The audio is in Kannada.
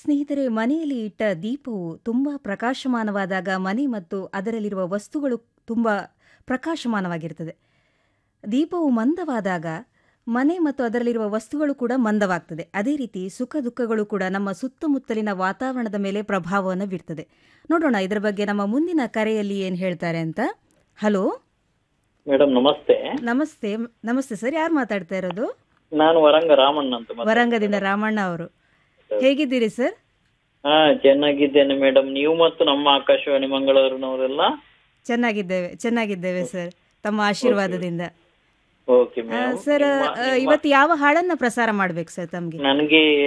ಸ್ನೇಹಿತರೆ ಮನೆಯಲ್ಲಿ ಇಟ್ಟ ದೀಪವು ತುಂಬ ಪ್ರಕಾಶಮಾನವಾದಾಗ ಮನೆ ಮತ್ತು ಅದರಲ್ಲಿರುವ ವಸ್ತುಗಳು ತುಂಬ ಪ್ರಕಾಶಮಾನವಾಗಿರ್ತದೆ ದೀಪವು ಮಂದವಾದಾಗ ಮನೆ ಮತ್ತು ಅದರಲ್ಲಿರುವ ವಸ್ತುಗಳು ಕೂಡ ಮಂದವಾಗ್ತದೆ ಅದೇ ರೀತಿ ಸುಖ ದುಃಖಗಳು ಕೂಡ ನಮ್ಮ ಸುತ್ತಮುತ್ತಲಿನ ವಾತಾವರಣದ ಮೇಲೆ ಪ್ರಭಾವವನ್ನು ಬೀರ್ತದೆ ನೋಡೋಣ ಇದರ ಬಗ್ಗೆ ನಮ್ಮ ಮುಂದಿನ ಕರೆಯಲ್ಲಿ ಏನು ಹೇಳ್ತಾರೆ ಅಂತ ಹಲೋ ಮೇಡಮ್ ನಮಸ್ತೆ ನಮಸ್ತೆ ನಮಸ್ತೆ ಸರ್ ಯಾರು ಮಾತಾಡ್ತಾ ಇರೋದು ನಾನು ವರಂಗ ರಾಮಣ್ಣ ಅಂತ ಮಾತಾಡ್ತಾ ವರಂಗದಿಂದ ರಾಮಣ್ಣ ಅವರು ಹೇಗಿದ್ದೀರಿ ಸರ್ ಹಾ ಚೆನ್ನಾಗಿದ್ದೇನೆ ಮೇಡಮ್ ನೀವು ಮತ್ತು ನಮ್ಮ ಆಕಾಶವಾಣಿ ಮಂಗಳೂರಿನವರೆಲ್ಲ ಚೆನ್ನಾಗಿದ್ದೇವೆ ಚೆನ್ನಾಗಿದ್ದೇವೆ ಸರ್ ತಮ್ಮ ಆಶೀರ್ವಾದದಿಂದ ಓಕೆ ಆ, ಮೇಡಮ್ ಸರ್ ಆ, ಇವತ್ತು ಯಾವ ಹಾಡನ್ನ ಪ್ರಸಾರ ಮಾಡ್ಬೇಕು ಸರ್ ತಮಗೆ ನನಗೆ